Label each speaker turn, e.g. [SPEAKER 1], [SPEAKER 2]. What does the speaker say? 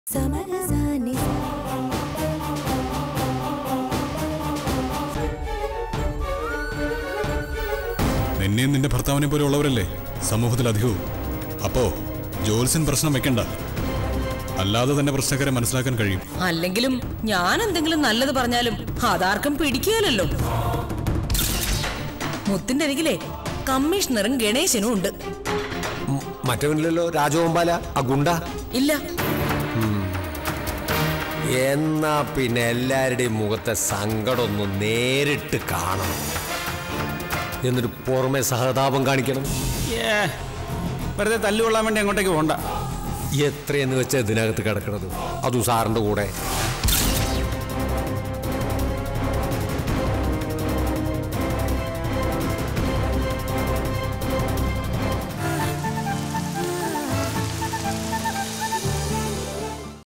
[SPEAKER 1] സമരസാനി
[SPEAKER 2] നിന്നെയും നിന്റെ ഭർത്താവിനെ പോലെ ഉള്ളവരല്ലേ സമൂഹത്തിൽ അധികവും അപ്പോ ജോത്സ്യൻ പ്രശ്നം വെക്കണ്ട അല്ലാതെ തന്നെ പ്രശ്നക്കാരെ മനസ്സിലാക്കാൻ കഴിയും
[SPEAKER 3] അല്ലെങ്കിലും ഞാൻ എന്തെങ്കിലും നല്ലത് പറഞ്ഞാലും അതാർക്കും പിടിക്കുകയല്ലോ മുത്തിന്റെ അരികിലെ കമ്മീഷണറും ഗണേശനും ഉണ്ട്
[SPEAKER 4] ഉം, മറ്റവനില്ലല്ലോ രാജഗോപാല ആ ഗുണ്ട
[SPEAKER 3] ഇല്ല
[SPEAKER 4] എന്നാ പിന്നെ എല്ലാവരുടെയും മുഖത്തെ സങ്കടം ഒന്ന് നേരിട്ട് കാണണം എന്നിട്ട് പുറമെ സഹതാപം കാണിക്കണം
[SPEAKER 5] ഏ വെറുതെ തല്ലുകൊള്ളാൻ വേണ്ടി അങ്ങോട്ടേക്ക് പോണ്ട
[SPEAKER 4] എത്രയെന്ന് വെച്ചാൽ ഇതിനകത്ത് കിടക്കണത് അതും സാറിന്റെ കൂടെ